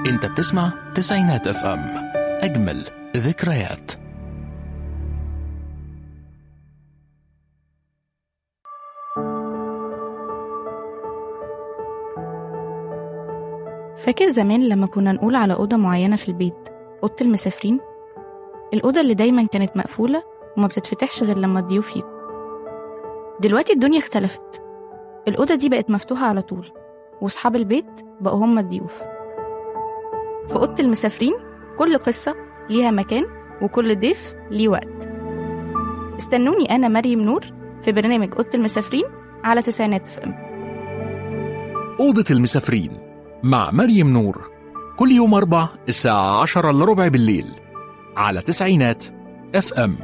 انت بتسمع تسعينات اف ام اجمل ذكريات فاكر زمان لما كنا نقول على أوضة معينة في البيت أوضة المسافرين الأوضة اللي دايما كانت مقفولة وما بتتفتحش غير لما الضيوف يجوا دلوقتي الدنيا اختلفت الأوضة دي بقت مفتوحة على طول وأصحاب البيت بقوا هم الضيوف في أوضة المسافرين كل قصة ليها مكان وكل ضيف ليه وقت استنوني أنا مريم نور في برنامج أوضة المسافرين على تسعينات اف ام أوضة المسافرين مع مريم نور كل يوم أربع الساعة عشرة إلا ربع بالليل على تسعينات اف ام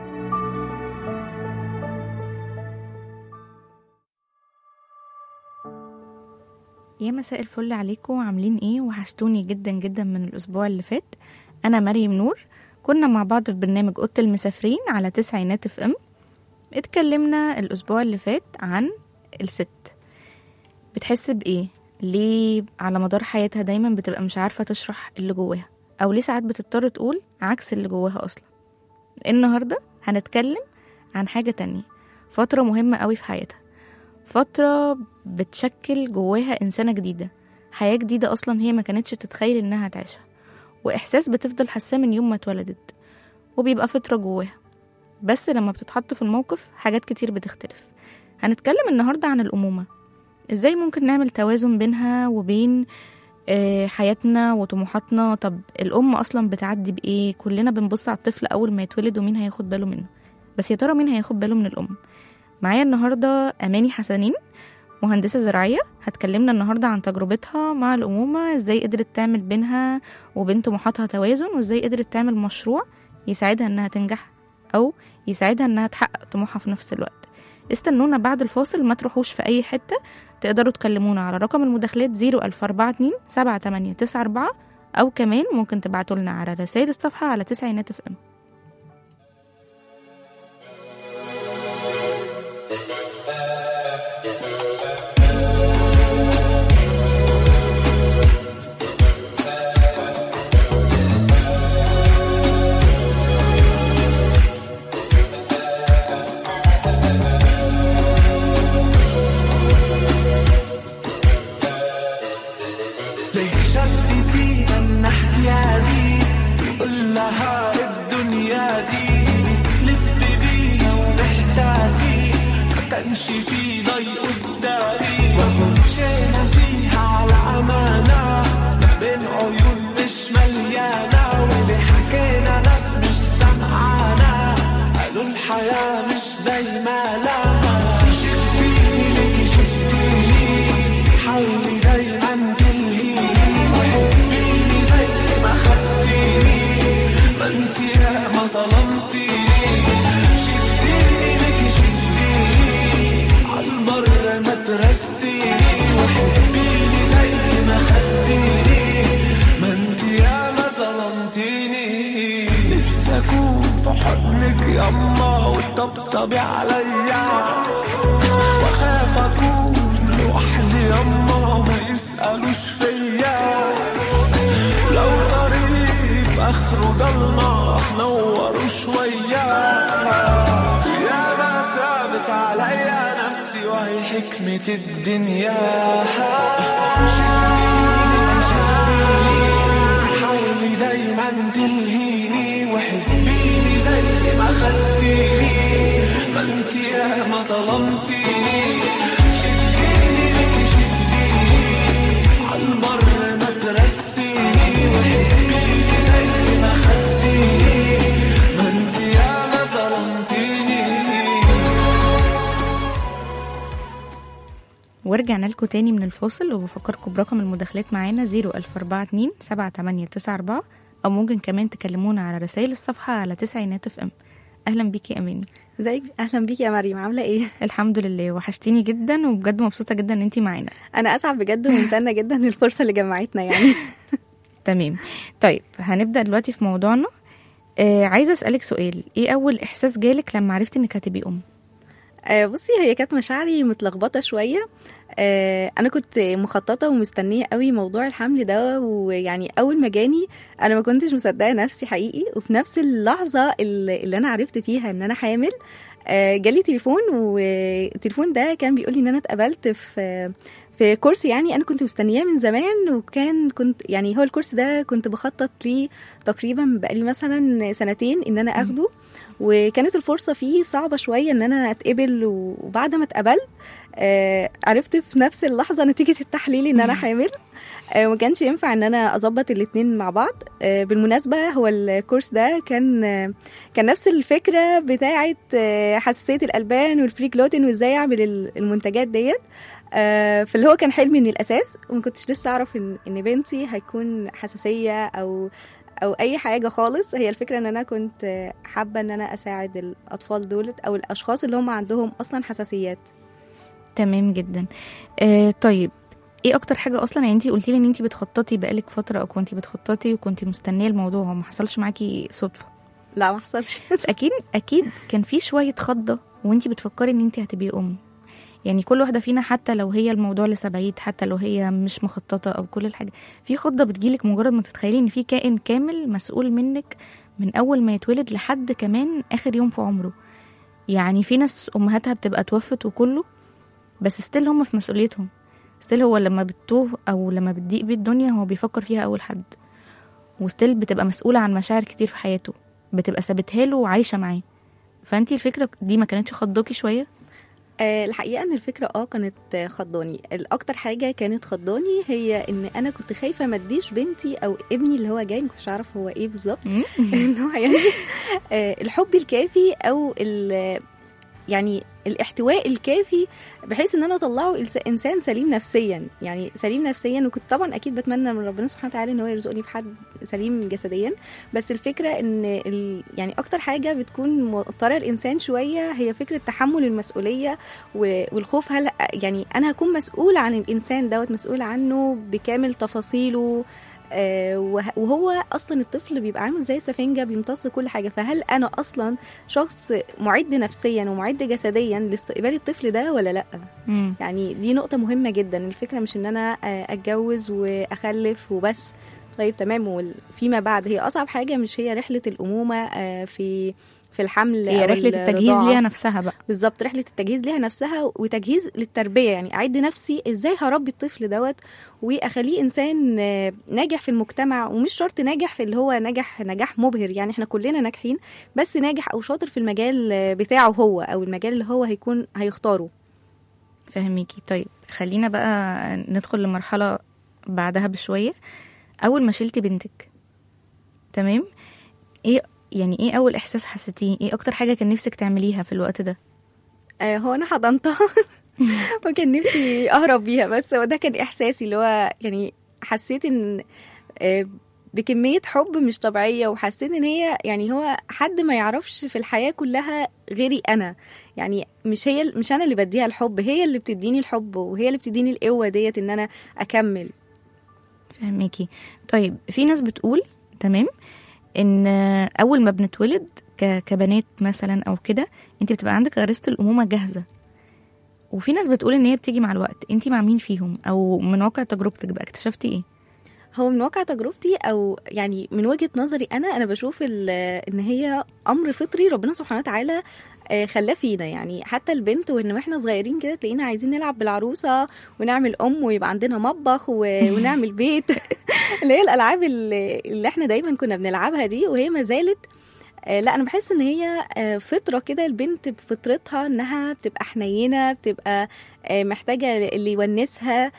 يا مساء الفل عليكم عاملين ايه وحشتوني جدا جدا من الاسبوع اللي فات انا مريم نور كنا مع بعض في برنامج اوضه المسافرين على تسعينات اف ام اتكلمنا الاسبوع اللي فات عن الست بتحس بايه ليه على مدار حياتها دايما بتبقى مش عارفه تشرح اللي جواها او ليه ساعات بتضطر تقول عكس اللي جواها اصلا النهارده هنتكلم عن حاجه تانية فتره مهمه قوي في حياتها فترة بتشكل جواها إنسانة جديدة حياة جديدة أصلا هي ما كانتش تتخيل إنها تعيشها وإحساس بتفضل حاساه من يوم ما اتولدت وبيبقى فطرة جواها بس لما بتتحط في الموقف حاجات كتير بتختلف هنتكلم النهاردة عن الأمومة إزاي ممكن نعمل توازن بينها وبين آه، حياتنا وطموحاتنا طب الأم أصلا بتعدي بإيه كلنا بنبص على الطفل أول ما يتولد ومين هياخد باله منه بس يا ترى مين هياخد باله من الأم معايا النهارده اماني حسنين مهندسه زراعيه هتكلمنا النهارده عن تجربتها مع الامومه ازاي قدرت تعمل بينها وبين طموحاتها توازن وازاي قدرت تعمل مشروع يساعدها انها تنجح او يساعدها انها تحقق طموحها في نفس الوقت استنونا بعد الفاصل ما تروحوش في اي حته تقدروا تكلمونا على رقم المداخلات 01042 7894 او كمان ممكن تبعتوا لنا على رسائل الصفحه على تسعينات اف ام ليه شدتينا الناحية دي يقول لها الدنيا دي بتلف بينا ومحتاسين ما كانش في ضي قدامي ومشينا فيها على أمانة ما بين عيون مش مليانة واللي حكينا ناس مش سمعانا قالوا الحياة مش دايما لها شديني ليكي شديني حاولي دايما تلهيني وحبيني زي ما خدتيني ما انت يا ما ظلمتيني شديني ليكي شديني عالبر ما ترسيني وحبيني زي ما خدتيني ما انت يا ما ظلمتيني نفسي اكون في حضنك يما وتطبطبي عليا واخاف اكون لوحدي يما ما يسألوش فيا لو طريق في اخره ضلمة نوروا شوية يا ما ثابت عليا نفسي وهي حكمة الدنيا شديني شديني حاولي دايما تلهيني وحبيني زي ما خدتيني ما انت يا ما ظلمتيني شديني لك شديني عالبر ما ترسيني وحبيني زي ما خدتيني ما انت يا ما ظلمتيني ورجعنا لكم تاني من الفاصل وبفكركم برقم المداخلات معانا 01042 7894 أو ممكن كمان تكلمونا على رسائل الصفحة على تسعينات اف ام أهلا بيكي يا أماني ازيك اهلا بيكي يا مريم عامله ايه الحمد لله وحشتيني جدا وبجد مبسوطة جدا ان انتي معانا انا اسعد بجد وممتنه جدا للفرصه اللي جمعتنا يعني تمام طيب هنبدأ دلوقتي في موضوعنا آه عايزة أسألك سؤال ايه أول إحساس جالك لما عرفتي انك هتبقي أم آه، بصي هي كانت مشاعري متلخبطه شويه آه، انا كنت مخططه ومستنيه قوي موضوع الحمل ده ويعني اول ما جاني انا ما كنتش مصدقه نفسي حقيقي وفي نفس اللحظه اللي اللي انا عرفت فيها ان انا حامل آه، جالي تليفون والتليفون ده كان بيقول لي ان انا اتقبلت في في كورس يعني انا كنت مستنياه من زمان وكان كنت يعني هو الكورس ده كنت بخطط ليه تقريبا بقالي مثلا سنتين ان انا اخده وكانت الفرصه فيه صعبه شويه ان انا اتقبل وبعد ما اتقبلت آه عرفت في نفس اللحظه نتيجه التحليل ان انا حامل آه ما كانش ينفع ان انا اظبط الاتنين مع بعض آه بالمناسبه هو الكورس ده كان آه كان نفس الفكره بتاعه آه حساسيه الالبان والفري جلوتين وازاي اعمل ال- المنتجات ديت آه فاللي هو كان حلمي من الاساس وما كنتش لسه اعرف ان ان بنتي هيكون حساسيه او او اي حاجه خالص هي الفكره ان انا كنت آه، حابه ان انا اساعد الاطفال دولت او الاشخاص اللي هم عندهم اصلا حساسيات تمام جدا آه طيب ايه اكتر حاجه اصلا يعني انت قلتي لي ان انت بتخططي بقالك فتره او كنتي بتخططي وكنتي مستنيه الموضوع هو ما حصلش معاكي صدفه لا ما حصلش بس اكيد اكيد كان في شويه خضه وانت بتفكري ان انت هتبقي ام يعني كل واحده فينا حتى لو هي الموضوع لسه بعيد حتى لو هي مش مخططه او كل الحاجه في خضه بتجيلك مجرد ما تتخيلي ان في كائن كامل مسؤول منك من اول ما يتولد لحد كمان اخر يوم في عمره يعني في ناس امهاتها بتبقى توفت وكله بس ستيل هم في مسؤوليتهم ستيل هو لما بتتوه او لما بتضيق بيه الدنيا هو بيفكر فيها اول حد وستيل بتبقى مسؤوله عن مشاعر كتير في حياته بتبقى سابتها له وعايشه معاه فانتي الفكره دي ما كانتش خضاكي شويه آه، الحقيقه ان الفكره اه كانت آه، خضاني الاكتر حاجه كانت خضاني هي ان انا كنت خايفه ما اديش بنتي او ابني اللي هو جاي ما كنتش اعرف هو ايه بالظبط ان هو يعني آه، الحب الكافي او ال- يعني الاحتواء الكافي بحيث ان انا اطلعه إنس- انسان سليم نفسيا يعني سليم نفسيا وكنت طبعا اكيد بتمنى من ربنا سبحانه وتعالى ان هو يرزقني بحد سليم جسديا بس الفكره ان ال يعني اكتر حاجه بتكون موتره الانسان شويه هي فكره تحمل المسؤوليه و- والخوف هل يعني انا هكون مسؤول عن الانسان دوت مسؤول عنه بكامل تفاصيله آه، وه- وهو اصلا الطفل بيبقى عامل زي السفنجه بيمتص كل حاجه فهل انا اصلا شخص معد نفسيا ومعد جسديا لاستقبال الطفل ده ولا لا مم. يعني دي نقطه مهمه جدا الفكره مش ان انا آه، اتجوز واخلف وبس طيب تمام وال- فيما بعد هي اصعب حاجه مش هي رحله الامومه آه، في في الحمل هي أو رحله التجهيز الرضاعة. ليها نفسها بقى بالظبط رحله التجهيز ليها نفسها وتجهيز للتربيه يعني اعد نفسي ازاي هربي الطفل دوت واخليه انسان آه، ناجح في المجتمع ومش شرط ناجح في اللي هو نجح نجاح مبهر يعني احنا كلنا ناجحين بس ناجح او شاطر في المجال آه، بتاعه هو او المجال اللي هو هيكون هيختاره فهميكي طيب خلينا بقى ندخل لمرحله بعدها بشويه اول ما شلتي بنتك تمام ايه يعني ايه اول احساس حسيتيه ايه اكتر حاجه كان نفسك تعمليها في الوقت ده آه، هو انا حضنتها وكان نفسي اهرب بيها بس هو ده كان احساسي اللي هو يعني حسيت ان آه، بكمية حب مش طبيعية وحسيت ان هي يعني هو حد ما يعرفش في الحياة كلها غيري انا يعني مش هي مش انا اللي بديها الحب هي اللي بتديني الحب وهي اللي بتديني القوة ديت ان انا اكمل فهميكي طيب في ناس بتقول تمام ان اول ما بنتولد ك- كبنات مثلا او كده انت بتبقى عندك غريزه الامومه جاهزه وفي ناس بتقول ان هي بتيجي مع الوقت انت مع مين فيهم او من واقع تجربتك بقى اكتشفتي ايه هو من واقع تجربتي او يعني من وجهه نظري انا انا بشوف ال- ان هي امر فطري ربنا سبحانه وتعالى آه، خلاه فينا يعني حتى البنت وان واحنا صغيرين كده تلاقينا عايزين نلعب بالعروسه ونعمل ام ويبقى عندنا مطبخ و- ونعمل بيت اللي هي الالعاب اللي اللي احنا دايما كنا بنلعبها دي وهي ما زالت آه، لا انا بحس ان هي آه، فطره كده البنت بفطرتها انها بتبقى حنينه بتبقى آه، محتاجه اللي يونسها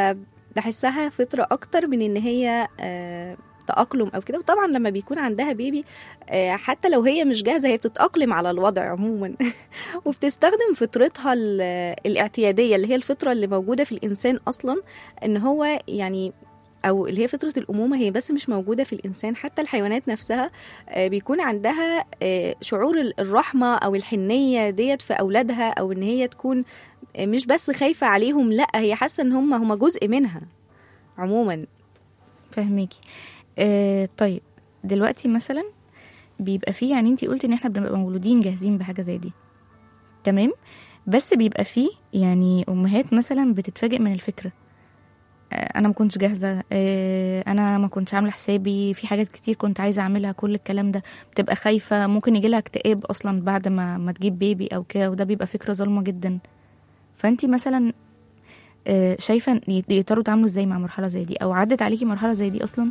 فبحسها فطره اكتر من ان هي آه، تأقلم او كده وطبعا لما بيكون عندها بيبي آه، حتى لو هي مش جاهزه هي بتتأقلم على الوضع عموما وبتستخدم فطرتها ال- الاعتياديه اللي هي الفطره اللي موجوده في الانسان اصلا ان هو يعني او اللي هي فطره الامومه هي بس مش موجوده في الانسان حتى الحيوانات نفسها آه، بيكون عندها آه، شعور ال- الرحمه او الحنيه ديت في اولادها او ان هي تكون آه، مش بس خايفه عليهم لا هي حاسه ان هم هم جزء منها عموما فهميكي آه طيب دلوقتي مثلا بيبقى فيه يعني انت قلتي ان احنا بنبقى مولودين جاهزين بحاجه زي دي تمام بس بيبقى فيه يعني امهات مثلا بتتفاجئ من الفكره آه، انا ما كنتش جاهزه آه، انا ما كنتش عامله حسابي في حاجات كتير كنت عايزه اعملها كل الكلام ده بتبقى خايفه ممكن يجي لها اكتئاب اصلا بعد ما ما تجيب بيبي او كده وده بيبقى فكره ظالمه جدا فانتي مثلا آه، شايفه إن يقدروا يتعاملوا ازاي مع مرحله زي دي او عدت عليكي مرحله زي دي اصلا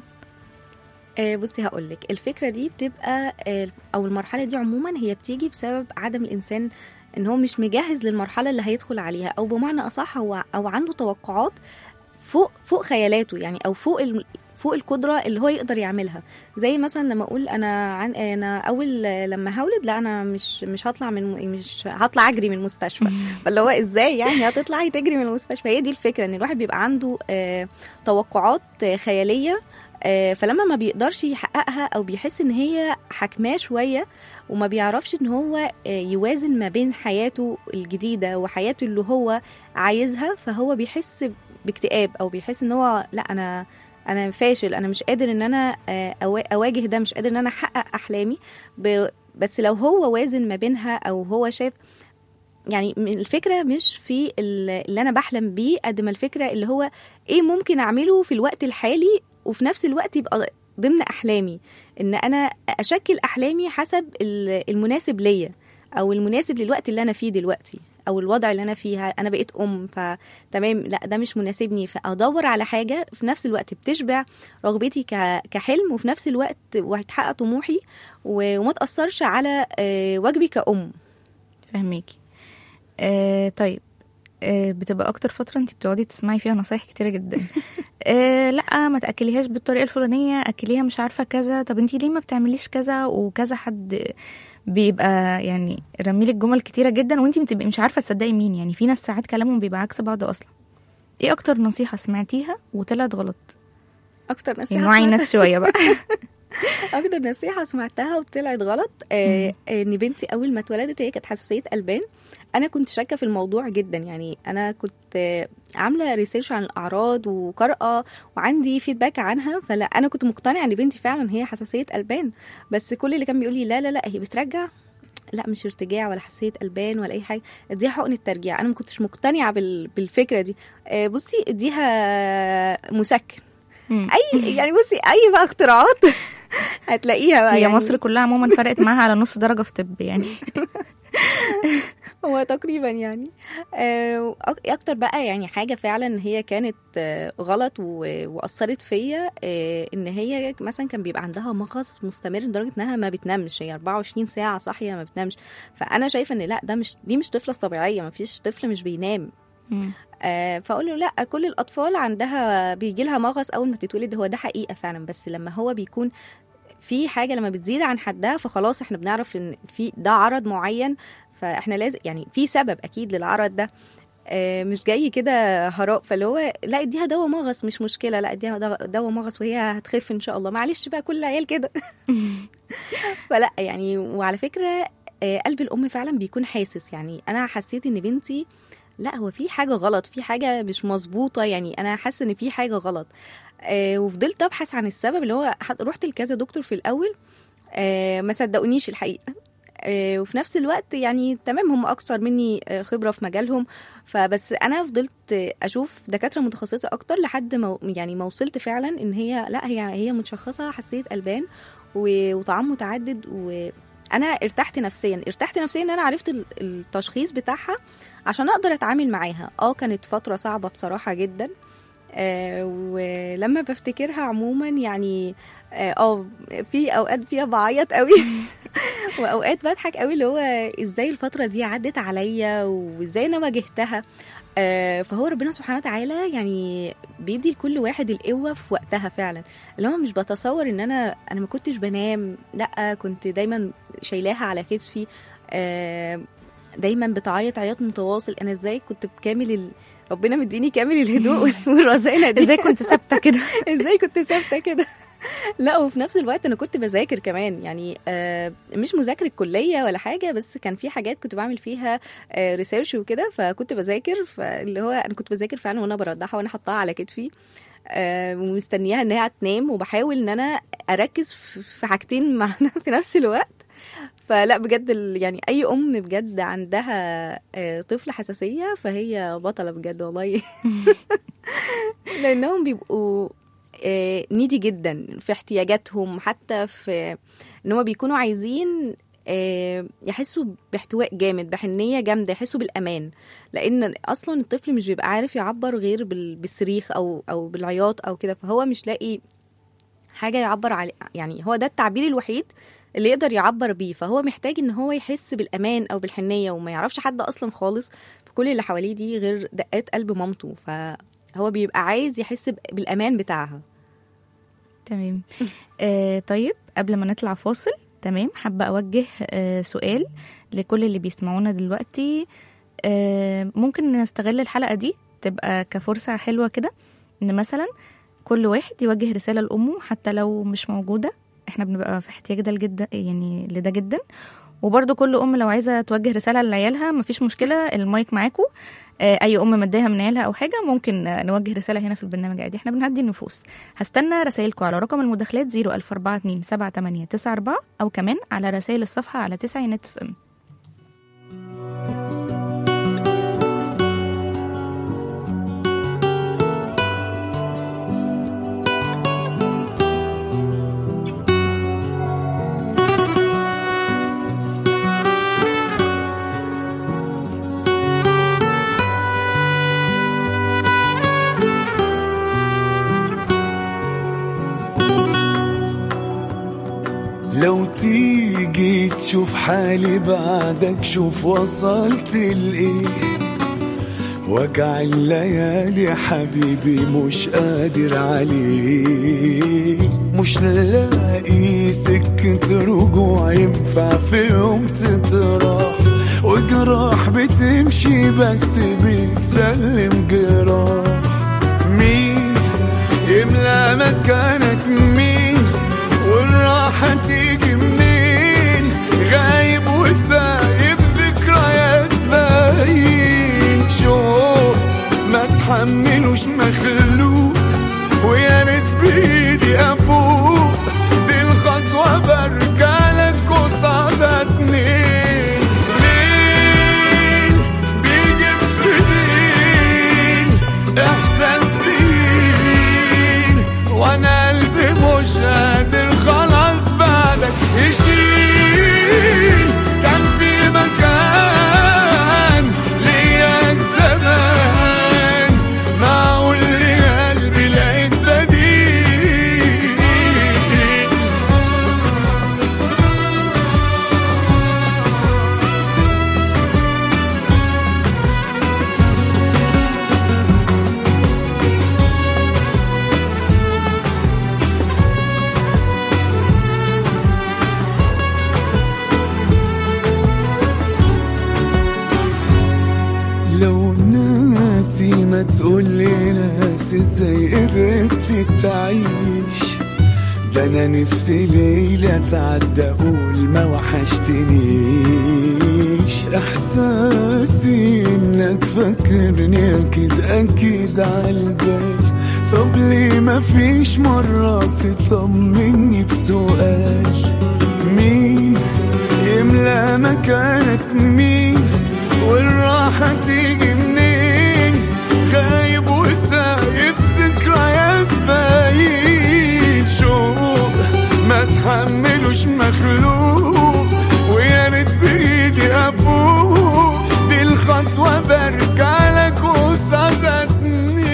آه، بصي هقول لك الفكره دي بتبقى آه، او المرحله دي عموما هي بتيجي بسبب عدم الانسان ان هو مش مجهز للمرحله اللي هيدخل عليها او بمعنى اصح هو او عنده توقعات فوق فوق خيالاته يعني او فوق ال فوق القدره اللي هو يقدر يعملها زي مثلا لما اقول انا عن انا اول لما هولد لا انا مش مش هطلع من مش هطلع اجري من المستشفى فاللي هو ازاي يعني هتطلعي تجري من المستشفى هي دي الفكره ان الواحد بيبقى عنده آه، توقعات آه، خياليه آه، فلما ما بيقدرش يحققها او بيحس ان هي حكماه شويه وما بيعرفش ان هو آه، يوازن ما بين حياته الجديده وحياته اللي هو عايزها فهو بيحس باكتئاب او بيحس ان هو لا انا انا فاشل انا مش قادر ان انا آه، أوا- اواجه ده مش قادر ان انا احقق احلامي ب- بس لو هو وازن ما بينها او هو شاف يعني م- الفكره مش في ال- اللي انا بحلم بيه قد ما الفكره اللي هو ايه ممكن اعمله في الوقت الحالي وفي نفس الوقت يبقى ضمن احلامي ان انا اشكل احلامي حسب ال- المناسب ليا او المناسب للوقت اللي انا فيه دلوقتي او الوضع اللي انا فيها انا بقيت ام فتمام لا ده مش مناسبني فادور على حاجه في نفس الوقت بتشبع رغبتي ك- كحلم وفي نفس الوقت وهتحقق طموحي و- وما تاثرش على آه، واجبي كأم فهميكي آه طيب آه بتبقى اكتر فتره انت بتقعدي تسمعي فيها نصايح كتيره جدا آه لا ما تاكليهاش بالطريقه الفلانيه اكليها مش عارفه كذا طب انت ليه ما بتعمليش كذا وكذا حد بيبقى يعني رميلك جمل كتيره جدا وانت بتبقي مش عارفه تصدقي مين يعني في ناس ساعات كلامهم بيبقى عكس بعض اصلا ايه اكتر نصيحه سمعتيها وطلعت غلط اكتر نصيحه يعني وعي سمعتها- الناس شويه بقى اكتر نصيحه سمعتها وطلعت غلط آه ان بنتي اول ما اتولدت هي كانت حساسيه البان انا كنت شاكه في الموضوع جدا يعني انا كنت آه، عامله ريسيرش عن الاعراض وقارئه وعندي فيدباك عنها فلا انا كنت مقتنعه ان بنتي فعلا هي حساسيه البان بس كل اللي كان بيقول لي لا لا لا هي بترجع لا مش ارتجاع ولا حساسيه البان ولا اي حاجه اديها حقن الترجيع انا ما كنتش مقتنعه بال... بالفكره دي آه، بصي اديها مسكن مم. اي يعني بصي اي بقى اختراعات هتلاقيها بقى هي يعني مصر كلها عموما فرقت معاها على نص درجه في طب يعني هو تقريبا يعني آه، وأك- اكتر بقى يعني حاجه فعلا هي كانت آه، غلط و- واثرت فيا آه، ان هي مثلا كان بيبقى عندها مغص مستمر لدرجه انها ما بتنامش هي 24 ساعه صاحيه ما بتنامش فانا شايفه ان لا ده مش دي مش طفله طبيعيه ما فيش طفل مش بينام مم. آه، فاقول له لا كل الاطفال عندها بيجي لها مغص اول ما تتولد هو ده حقيقه فعلا بس لما هو بيكون في حاجه لما بتزيد عن حدها فخلاص احنا بنعرف ان في ده عرض معين فاحنا لازم يعني في سبب اكيد للعرض ده آه، مش جاي كده هراء فاللي هو لا اديها دواء مغص مش مشكله لا اديها دواء- دواء مغص وهي هتخف ان شاء الله معلش بقى كل العيال كده فلا يعني وعلى فكره آه، قلب الام فعلا بيكون حاسس يعني انا حسيت ان بنتي لا هو في حاجه غلط في حاجه مش مظبوطه يعني انا حاسه ان في حاجه غلط آه وفضلت ابحث عن السبب اللي هو حت- رحت لكذا دكتور في الاول آه ما صدقونيش الحقيقه آه وفي نفس الوقت يعني تمام هم اكثر مني آه، خبره في مجالهم فبس انا فضلت آه، اشوف دكاتره متخصصه اكتر لحد ما يعني ما وصلت فعلا ان هي لا هي هي متشخصه حساسيه البان و- وطعام متعدد وانا ارتحت نفسيا ارتحت نفسيا ان انا عرفت ال- التشخيص بتاعها عشان اقدر اتعامل معاها اه كانت فتره صعبه بصراحه جدا آه ولما بفتكرها عموما يعني اه آه، في اوقات فيها بعيط قوي واوقات بضحك قوي اللي هو ازاي الفتره دي عدت عليا وازاي انا واجهتها آه، فهو ربنا سبحانه وتعالى يعني بيدي لكل واحد القوه في وقتها فعلا اللي هو مش بتصور ان انا انا ما كنتش بنام لا كنت دايما شايلاها على كتفي آه، دايما بتعيط عياط متواصل انا ازاي كنت بكامل ال... ربنا مديني كامل الهدوء والرزانه دي ازاي كنت ثابته كده ازاي كنت ثابته كده لا وفي نفس الوقت انا كنت بذاكر كمان يعني آه مش مذاكره كليه ولا حاجه بس كان في حاجات كنت بعمل فيها آه ريسيرش وكده فكنت بذاكر فاللي هو انا كنت بذاكر فعلا وانا برضعها وانا حطاها على كتفي آه ومستنياها ان هي تنام وبحاول ان انا اركز في في حاجتين معنا في نفس الوقت فلا بجد ال- يعني اي ام بجد عندها آه، طفل حساسيه فهي بطله بجد والله لانهم بيبقوا نيدي جدا في احتياجاتهم حتى في ان هم بيكونوا عايزين آه، يحسوا باحتواء جامد بحنيه جامده يحسوا بالامان لان اصلا الطفل مش بيبقى عارف يعبر غير بال- بالصريخ او او بالعياط او كده فهو مش لاقي حاجه يعبر عليه يعني هو ده التعبير الوحيد اللي يقدر يعبر بيه فهو محتاج ان هو يحس بالامان او بالحنيه وما يعرفش حد اصلا خالص في كل اللي حواليه دي غير دقات قلب مامته فهو بيبقى عايز يحس ب- بالامان بتاعها تمام آه طيب قبل ما نطلع فاصل تمام حابة أوجه آه سؤال لكل اللي بيسمعونا دلوقتي آه ممكن نستغل الحلقة دي تبقى كفرصة حلوة كده إن مثلا كل واحد يوجه رسالة لأمه حتى لو مش موجودة احنا بنبقى في احتياج ده جدا يعني لده جدا وبرضه كل ام لو عايزه توجه رساله لعيالها مفيش مشكله المايك معاكم آه، اي ام مديها من عيالها او حاجه ممكن آه، نوجه رساله هنا في البرنامج عادي احنا بنهدي النفوس هستنى رسائلكم على رقم المداخلات 00442 7894 او كمان على رسائل الصفحه على 9 نت اف ام لو تيجي تشوف حالي بعدك شوف وصلت لإيه وجع الليالي حبيبي مش قادر عليه مش لاقي سكة رجوع ينفع في يوم تتراح وجراح بتمشي بس بتسلم جراح مين يملى مكانك مين والراحة تيجي منين غايب وسايب ذكريات باين شوق ما تحملوش مخلوق ويا ريت بايدي افوق دي الخطوة برجع لك قصاد اتنين ليل بيجيب في ليل احساس تقيل وانا قلبي مش قادر خلاص بعدك يشيل كان في مكان ليا الزمان معقول لي قلبي لقيت بديل لو ناسي ما تقولي ناسي ازاي قدرت تعيش ده انا نفسي ليلة تعدى اقول ما وحشتنيش احساسي انك فاكرني اكيد اكيد عالبال طب ليه ما فيش مرة تطمني بسؤال مين يملى مكانك مين والراحة تيجي منين غايب وسايب ذكريات باين شوق ما تحملوش مخلوق ويا ريت بايدي افوق دي الخطوة برجع لك قصاد اتنين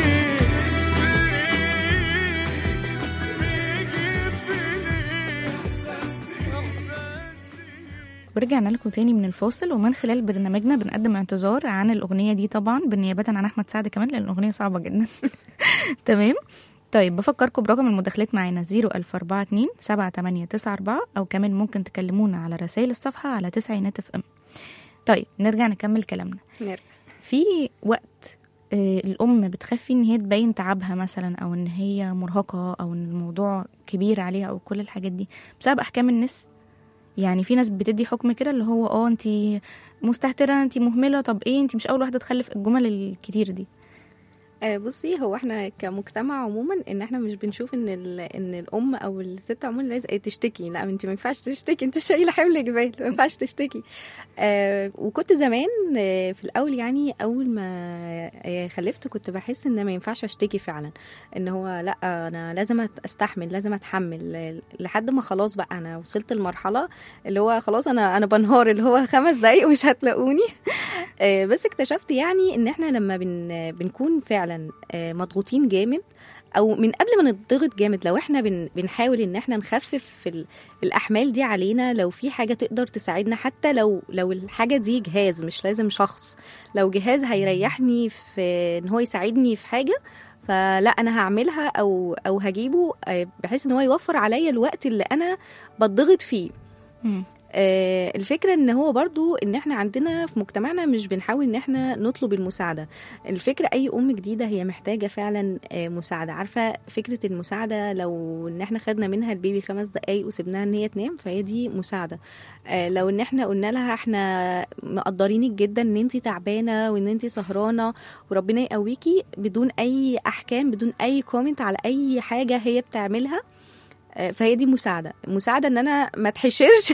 ورجعنا لكم تاني من الفاصل ومن خلال برنامجنا بنقدم اعتذار عن الأغنية دي طبعا بالنيابة عن أحمد سعد كمان لأن الأغنية صعبة جدا تمام طيب بفكركم برقم المداخلات معانا 01042 7894 أو كمان ممكن تكلمونا على رسائل الصفحة على تسعينات اف ام طيب نرجع نكمل كلامنا نرجع. في وقت آه، الأم بتخاف فيه إن هي تبين تعبها مثلا أو إن هي مرهقة أو إن الموضوع كبير عليها أو كل الحاجات دي بسبب أحكام الناس يعني في ناس بتدي حكم كده اللي هو اه انت مستهترة انت مهملة طب ايه انت مش أول واحدة تخلف الجمل الكتير دي آه، بصي هو احنا كمجتمع عموما ان احنا مش بنشوف ان ال- ان الام او الست عموما لازم تشتكي لا انت ما ينفعش تشتكي انت شايله حمل جبال ما ينفعش تشتكي آه وكنت زمان آه في الاول يعني اول ما آه خلفت كنت بحس ان ما ينفعش اشتكي فعلا ان هو لا انا لازم أت- استحمل لازم اتحمل آه، لحد ما خلاص بقى انا وصلت لمرحله اللي هو خلاص انا انا بنهار اللي هو خمس دقايق مش هتلاقوني آه، بس اكتشفت يعني ان احنا لما بن بنكون فعلا آه، مضغوطين جامد او من قبل ما نضغط جامد لو احنا بن بنحاول ان احنا نخفف ال- الاحمال دي علينا لو في حاجه تقدر تساعدنا حتى لو لو الحاجه دي جهاز مش لازم شخص لو جهاز هيريحني في ان هو يساعدني في حاجه فلا انا هعملها او او هجيبه آه، بحيث ان هو يوفر عليا الوقت اللي انا بضغط فيه مم. آه، الفكرة ان هو برضو ان احنا عندنا في مجتمعنا مش بنحاول ان احنا نطلب المساعدة الفكرة اي ام جديدة هي محتاجة فعلا آه، مساعدة عارفة فكرة المساعدة لو ان احنا خدنا منها البيبي خمس دقايق وسبناها ان هي تنام فهي دي مساعدة آه، لو ان احنا قلنا لها احنا مقدرينك جدا ان انت تعبانة وان انت سهرانة وربنا يقويكي بدون اي احكام بدون اي كومنت على اي حاجة هي بتعملها آه، فهي دي مساعدة مساعدة ان انا ما اتحشرش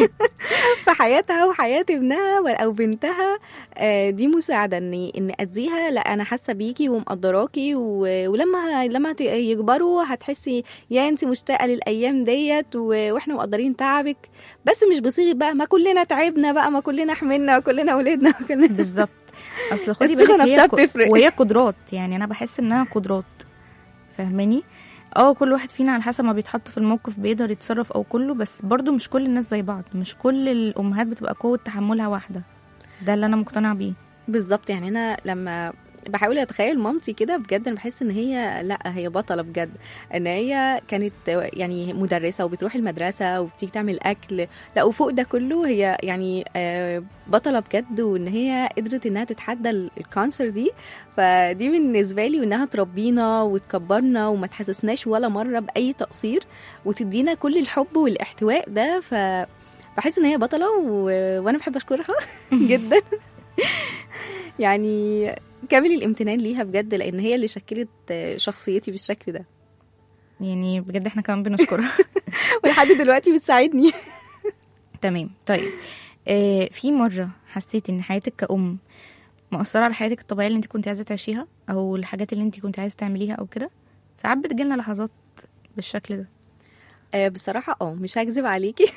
في حياتها وحياة ابنها و- او بنتها آه، دي مساعدة ان ان اديها لا انا حاسة بيكي ومقدراكي و- ولما لما ت- يكبروا هتحسي يا انت مشتاقة للايام ديت و- واحنا مقدرين تعبك بس مش بصيغة بقى ما كلنا تعبنا بقى ما كلنا حملنا وكلنا ولدنا وكلنا بالظبط اصل خدي الصيغة بالك هي نفسها ك- بتفرق. وهي قدرات يعني انا بحس انها قدرات فاهماني اه كل واحد فينا على حسب ما بيتحط في الموقف بيقدر يتصرف او كله بس برضو مش كل الناس زي بعض مش كل الامهات بتبقى قوه تحملها واحده ده اللي انا مقتنعه بيه بالظبط يعني انا لما بحاول اتخيل مامتي كده بجد انا بحس ان هي لا هي بطله بجد ان هي كانت يعني مدرسه وبتروح المدرسه وبتيجي تعمل اكل لا وفوق ده كله هي يعني آه، بطله بجد وان هي قدرت انها تتحدى ال- الكانسر دي فدي بالنسبه لي وانها تربينا وتكبرنا وما تحسسناش ولا مره باي تقصير وتدينا كل الحب والاحتواء ده ف بحس ان هي بطله و... وانا بحب اشكرها جدا يعني كامل الامتنان ليها بجد لان هي اللي شكلت شخصيتي بالشكل ده يعني بجد احنا كمان بنشكرها ولحد دلوقتي بتساعدني تمام طيب آه في مره حسيتي ان حياتك كأم مؤثرة على حياتك الطبيعية اللي انت كنت عايزة تعيشيها او الحاجات اللي انت كنت عايزة تعمليها او كده ساعات بتجيلنا لحظات بالشكل ده آه، بصراحة اه مش هكذب عليكي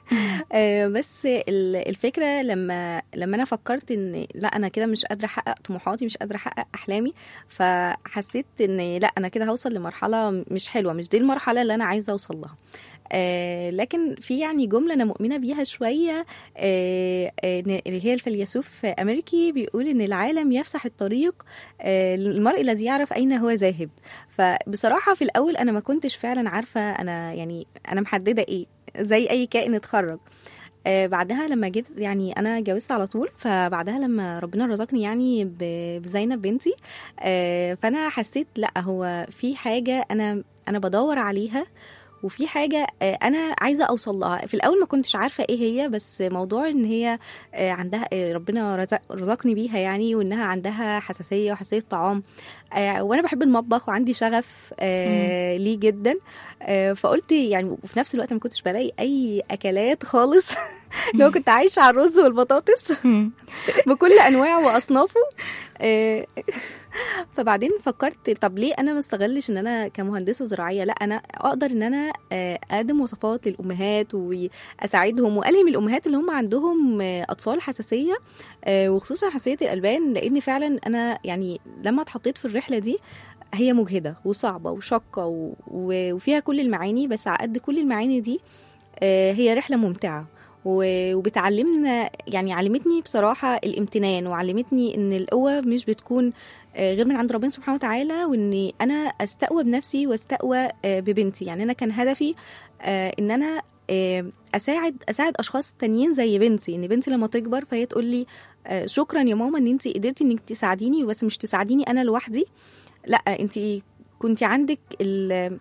آه، بس ال- الفكرة لما لما انا فكرت ان لا انا كده مش قادرة احقق طموحاتي مش قادرة احقق احلامي فحسيت ان لا انا كده هوصل لمرحلة مش حلوة مش دي المرحلة اللي انا عايزة اوصل لها آه لكن في يعني جملة أنا مؤمنة بيها شوية آه آه اللي هي الفيلسوف أمريكي بيقول إن العالم يفسح الطريق آه للمرء الذي يعرف أين هو ذاهب فبصراحة في الأول أنا ما كنتش فعلا عارفة أنا يعني أنا محددة إيه زي أي كائن اتخرج آه بعدها لما جبت يعني انا اتجوزت على طول فبعدها لما ربنا رزقني يعني ب- بزينب بنتي آه فانا حسيت لا هو في حاجه انا انا بدور عليها وفي حاجه آه، انا عايزه اوصل لها في الاول ما كنتش عارفه ايه هي بس موضوع ان هي آه، عندها آه، ربنا رزق رزقني بيها يعني وانها عندها حساسيه وحساسيه طعام آه، وانا بحب المطبخ وعندي شغف آه، ليه جدا آه، فقلت يعني وفي نفس الوقت ما كنتش بلاقي اي اكلات خالص لو كنت عايشه على الرز والبطاطس بكل انواعه واصنافه آه، فبعدين فكرت طب ليه انا ما استغلش ان انا كمهندسه زراعيه لا انا اقدر ان انا آه، اقدم وصفات للامهات واساعدهم والهم الامهات اللي هم عندهم آه، اطفال حساسيه آه، وخصوصا حساسيه الالبان لان فعلا انا يعني لما اتحطيت في الرحله دي هي مجهده وصعبه وشاقه و- و- وفيها كل المعاني بس على قد كل المعاني دي آه، هي رحله ممتعه و- وبتعلمنا يعني علمتني بصراحه الامتنان وعلمتني ان القوه مش بتكون آه، غير من عند ربنا سبحانه وتعالى واني انا استقوى بنفسي واستقوى آه، ببنتي يعني انا كان هدفي آه، ان انا آه، اساعد اساعد اشخاص تانيين زي بنتي ان بنتي لما تكبر فهي تقول لي آه، شكرا يا ماما ان انت قدرتي انك تساعديني بس مش تساعديني انا لوحدي لا انت كنت عندك ال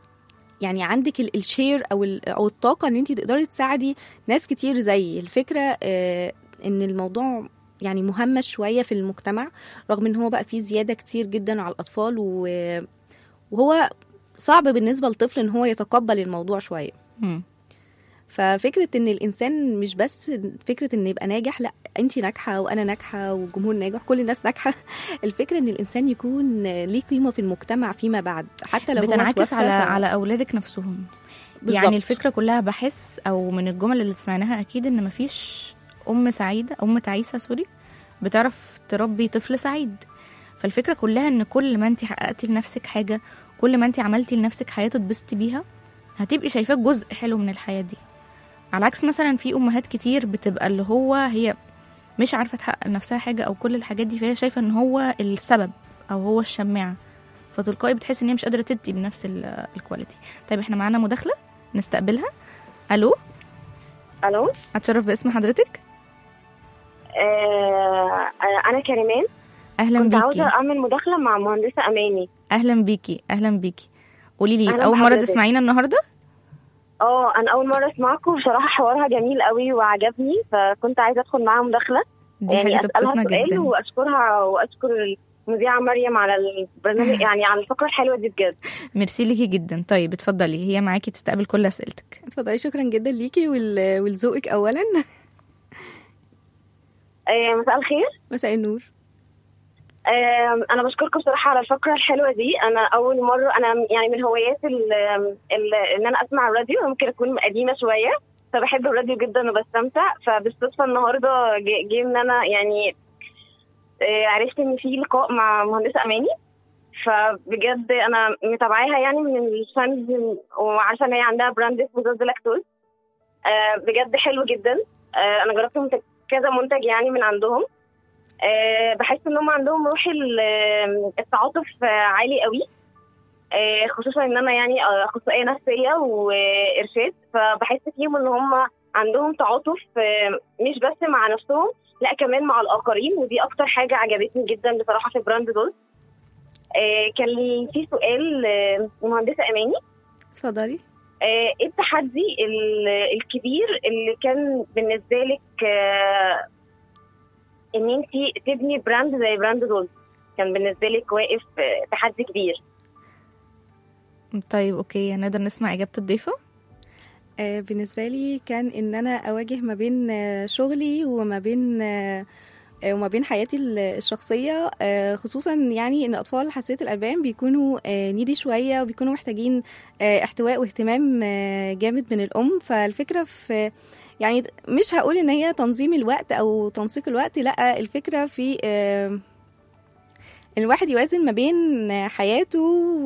يعني عندك ال- الشير او ال- او الطاقه ان انت تقدري تساعدي ناس كتير زي الفكره آه، ان الموضوع يعني مهمش شويه في المجتمع رغم ان هو بقى فيه زياده كتير جدا على الاطفال و... وهو صعب بالنسبه للطفل ان هو يتقبل الموضوع شويه مم. ففكره ان الانسان مش بس فكره ان يبقى ناجح لا انت ناجحه وانا ناجحه والجمهور ناجح كل الناس ناجحه الفكره ان الانسان يكون ليه قيمه في المجتمع فيما بعد حتى لو هو بتنعكس توفى على ف- على اولادك نفسهم بالظبط. يعني الفكره كلها بحس او من الجمل اللي سمعناها اكيد ان مفيش ام سعيده ام تعيسه سوري بتعرف تربي طفل سعيد فالفكره كلها ان كل ما انت حققتي لنفسك حاجه كل ما انت عملتي لنفسك حياه تتبسطي بيها هتبقي شايفاه جزء حلو من الحياه دي على عكس مثلا في امهات كتير بتبقى اللي هو هي مش عارفه تحقق لنفسها حاجه او كل الحاجات دي فهي شايفه ان هو السبب او هو الشماعه فتلقائي بتحس ان هي مش قادره تدي بنفس ال- الكواليتي طيب احنا معانا مداخله نستقبلها الو الو اتشرف باسم حضرتك آه انا كريمان اهلا كنت عاوزه بيكي اعمل مداخله مع مهندسه اماني اهلا بيكي اهلا بيكي قولي لي أهلا اول مره بحضرتك. تسمعينا النهارده اه انا اول مره اسمعكم بصراحه حوارها جميل قوي وعجبني فكنت عايزه ادخل معاها مداخله دي يعني حاجه تبسطنا اسالها سؤال جدا واشكرها واشكر المذيعه مريم على البرنامج يعني على الفقره الحلوه دي بجد ميرسي ليكي جدا طيب اتفضلي هي معاكي تستقبل كل اسئلتك اتفضلي شكرا جدا ليكي وال- ولذوقك اولا آه مساء الخير مساء النور آه انا بشكركم بصراحه على الفقره الحلوه دي انا اول مره انا يعني من هوايات ال- ال- ان انا اسمع الراديو ممكن اكون قديمه شويه فبحب الراديو جدا وبستمتع فبالصدفه النهارده جه جه ان انا يعني آه، عرفت ان في لقاء مع مهندسه اماني فبجد انا متابعاها يعني من الفانز وعارفه ان هي عندها براند اسمه زوز لاكتوز آه، بجد حلو جدا آه، انا جربت منتج كذا منتج يعني من عندهم آه، بحس ان هم عندهم روح ال- آه، التعاطف آه، عالي قوي آه، خصوصا ان انا يعني آه، اخصائيه نفسيه وارشاد فبحس فيهم ان هم عندهم تعاطف آه، مش بس مع نفسهم لا كمان مع الاخرين ودي اكتر حاجه عجبتني جدا بصراحه في براند دول آه، كان لي في سؤال آه، لمهندسه اماني اتفضلي آه، ايه التحدي ال- الكبير اللي كان بالنسبه لك آه، ان انت تبني براند زي براند دول كان بالنسبه لك واقف آه، تحدي كبير طيب اوكي هنقدر نسمع اجابه الضيفه آه، بالنسبة لي كان إن أنا أواجه ما بين آه، شغلي وما بين آه، آه، وما بين حياتي ال- الشخصية آه، خصوصا يعني إن أطفال حساسية الألبان بيكونوا آه، نيدي شوية وبيكونوا محتاجين آه، احتواء واهتمام آه، جامد من الأم فالفكرة في يعني مش هقول إن هي تنظيم الوقت أو تنسيق الوقت لأ الفكرة في آه، إن الواحد يوازن ما بين حياته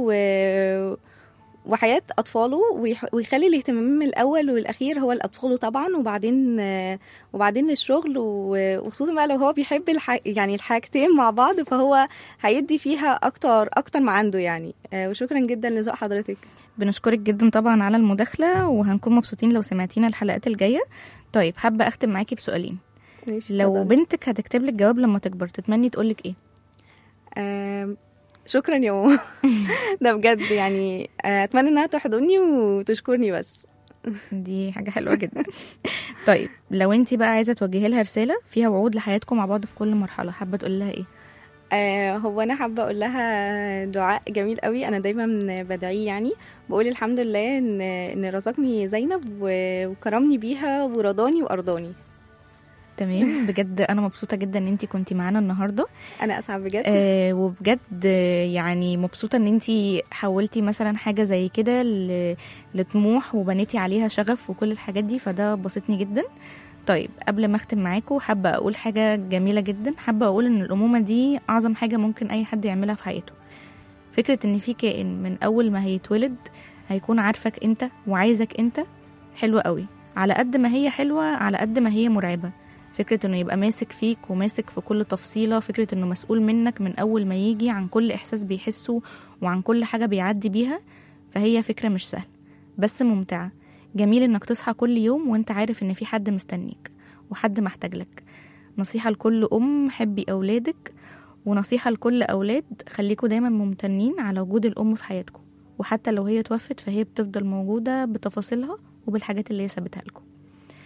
و وحياة أطفاله ويح- ويخلي الاهتمام الأول والأخير هو لأطفاله طبعا وبعدين آه، وبعدين للشغل و- وخصوصا بقى لو هو بيحب الح... يعني الحاجتين مع بعض فهو هيدي فيها أكتر أكتر ما عنده يعني آه، وشكرا جدا لذوق حضرتك بنشكرك جدا طبعا على المداخله وهنكون مبسوطين لو سمعتينا الحلقات الجايه طيب حابه اختم معاكي بسؤالين ماشي لو اتفضلي. بنتك هتكتب لك جواب لما تكبر تتمني تقولك ايه آم، شكرا يا ماما ده بجد يعني آه، أتمنى إنها تحضني وتشكرني بس دي حاجة حلوة جدا طيب لو انت بقى عايزة توجهي لها رسالة فيها وعود لحياتكم مع بعض في كل مرحلة حابة تقول لها ايه آه، هو انا حابه اقول لها دعاء جميل قوي انا دايما بدعيه يعني بقول الحمد لله ان ان رزقني زينب و- وكرمني بيها ورضاني وارضاني تمام بجد انا مبسوطة جدا ان انت كنتي معانا النهاردة انا اسعد بجد آه وبجد آه، يعني مبسوطة ان انت حولتي مثلا حاجة زي كده ل- لطموح وبنيتي عليها شغف وكل الحاجات دي فده بسطني جدا طيب قبل ما اختم معاكم حابة اقول حاجة جميلة جدا حابة اقول ان الامومة دي اعظم حاجة ممكن اي حد يعملها في حياته فكرة ان في كائن من اول ما هيتولد هيكون عارفك انت وعايزك انت حلوة قوي على قد ما هي حلوة على قد ما هي مرعبة فكرة انه يبقى ماسك فيك وماسك في كل تفصيلة فكرة انه مسؤول منك من اول ما يجي عن كل احساس بيحسه وعن كل حاجة بيعدي بيها فهي فكرة مش سهلة بس ممتعة جميل انك تصحى كل يوم وانت عارف ان في حد مستنيك وحد محتاج لك نصيحة لكل ام حبي اولادك ونصيحة لكل اولاد خليكوا دايما ممتنين على وجود الام في حياتكم وحتى لو هي توفت فهي بتفضل موجودة بتفاصيلها وبالحاجات اللي هي سابتها لكم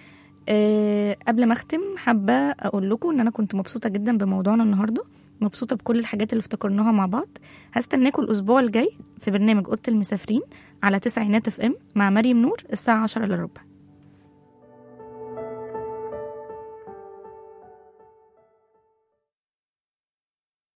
أه قبل ما اختم حابه اقول لكم ان انا كنت مبسوطه جدا بموضوعنا النهارده مبسوطه بكل الحاجات اللي افتكرناها مع بعض هستناكم الاسبوع الجاي في برنامج اوضه المسافرين على تسعينات اف ام مع مريم نور الساعه 10 الا ربع